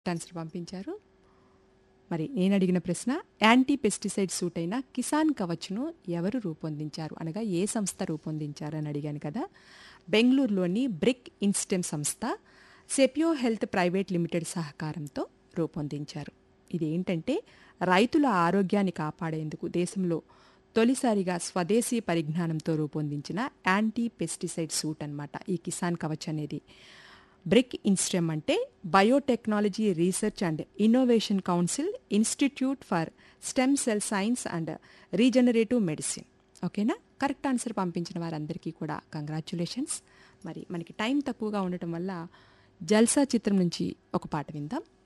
answer పంపించారు మరి నేను అడిగిన ప్రశ్న యాంటీ పెస్టిసైడ్ సూట్ అయిన కిసాన్ కవచ్ను ఎవరు రూపొందించారు అనగా ఏ సంస్థ రూపొందించారు అని అడిగాను కదా బెంగళూరులోని బ్రిక్ ఇన్స్టెమ్ సంస్థ సెపియో హెల్త్ ప్రైవేట్ లిమిటెడ్ సహకారంతో రూపొందించారు ఇది ఏంటంటే రైతుల ఆరోగ్యాన్ని కాపాడేందుకు దేశంలో తొలిసారిగా స్వదేశీ పరిజ్ఞానంతో రూపొందించిన యాంటీ పెస్టిసైడ్ సూట్ అన్నమాట ఈ కిసాన్ కవచ్ అనేది బ్రిక్ ఇన్స్టెమ్ అంటే biotechnology research and innovation council institute for stem cell science and regenerative medicine ఓకేనా కరెక్ట్ ఆన్సర్ పంపించిన వారందరికీ కూడా కంగ్రాచ్యులేషన్స్ మరి మనకి టైం తక్కువగా ఉండటం వల్ల జల్సా చిత్రం నుంచి ఒక పాట విందాం